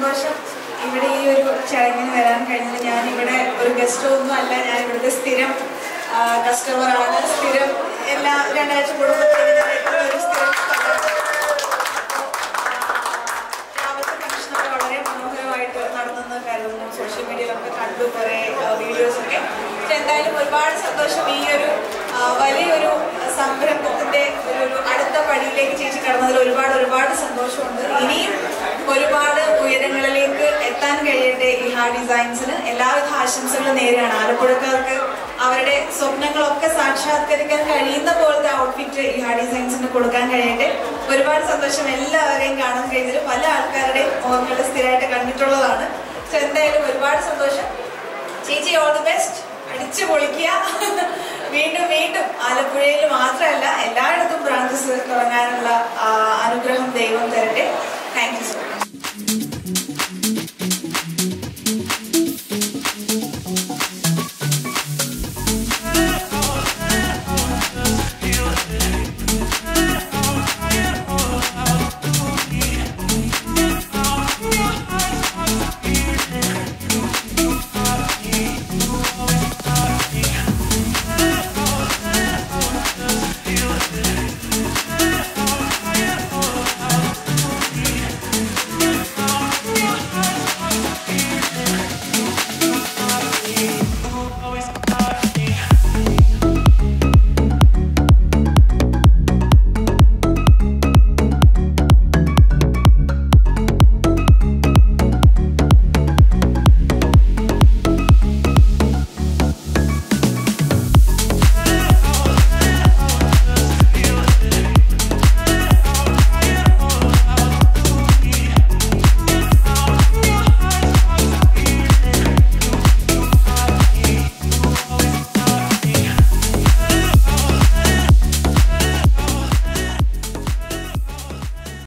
സന്തോഷം ഇവിടെ ഈ ഒരു ചടങ്ങിന് വരാൻ കഴിഞ്ഞത് ഞാൻ ഇവിടെ ഒരു ഗസ്റ്റ് ഒന്നും അല്ല ഞാൻ ഇവിടുത്തെ സ്ഥിരം കസ്റ്റമർ ആണ് സ്ഥിരം എല്ലാ രണ്ടാഴ്ച കൂടുമ്പോൾ ഒരു സ്ഥിരം രാവിലത്തെ ഫംഗ്ഷനൊക്കെ വളരെ മനോഹരമായിട്ട് നടന്നെന്ന് കരുതുന്നു സോഷ്യൽ മീഡിയയിലൊക്കെ കണ്ടു കുറേ വീഡിയോസ് ഒക്കെ പക്ഷെ എന്തായാലും ഒരുപാട് സന്തോഷം ഈ ഒരു ആ, വലിയൊരു സംരംഭത്തിന്റെ ഒരു ഒരു അടുത്ത പടിയിലേക്ക് ചേച്ചി കടന്നതിൽ ഒരുപാട് ഒരുപാട് സന്തോഷമുണ്ട് ഇനിയും ഒരുപാട് ഉയരങ്ങളിലേക്ക് എത്താൻ കഴിയട്ടെ ഈ ഹാ ഡിസൈൻസിന് എല്ലാവിധ ആശംസകളും നേരെയാണ് ആലപ്പുഴക്കാർക്ക് അവരുടെ സ്വപ്നങ്ങളൊക്കെ സാക്ഷാത്കരിക്കാൻ കഴിയുന്ന പോലത്തെ ഔട്ട്ഫിറ്റ് ഈ ഹാ ഡിസൈൻസിന് കൊടുക്കാൻ കഴിയട്ടെ ഒരുപാട് സന്തോഷം എല്ലാവരെയും കാണാൻ കഴിഞ്ഞതിൽ പല ആൾക്കാരുടെയും ഓർമ്മകൾ സ്ഥിരമായിട്ട് കണ്ടിട്ടുള്ളതാണ് പക്ഷെ എന്തായാലും ഒരുപാട് സന്തോഷം ചേച്ചി ഓൾ ദി ബെസ്റ്റ് അടിച്ചു പൊളിക്കുക വീണ്ടും വീണ്ടും ആലപ്പുഴയിൽ മാത്രമല്ല എല്ലായിടത്തും ബ്രാഞ്ചസ് തുടങ്ങാനുള്ള ആ, അനുഗ്രഹം ദൈവം തരട്ടെ താങ്ക് യു സോ മച്ച്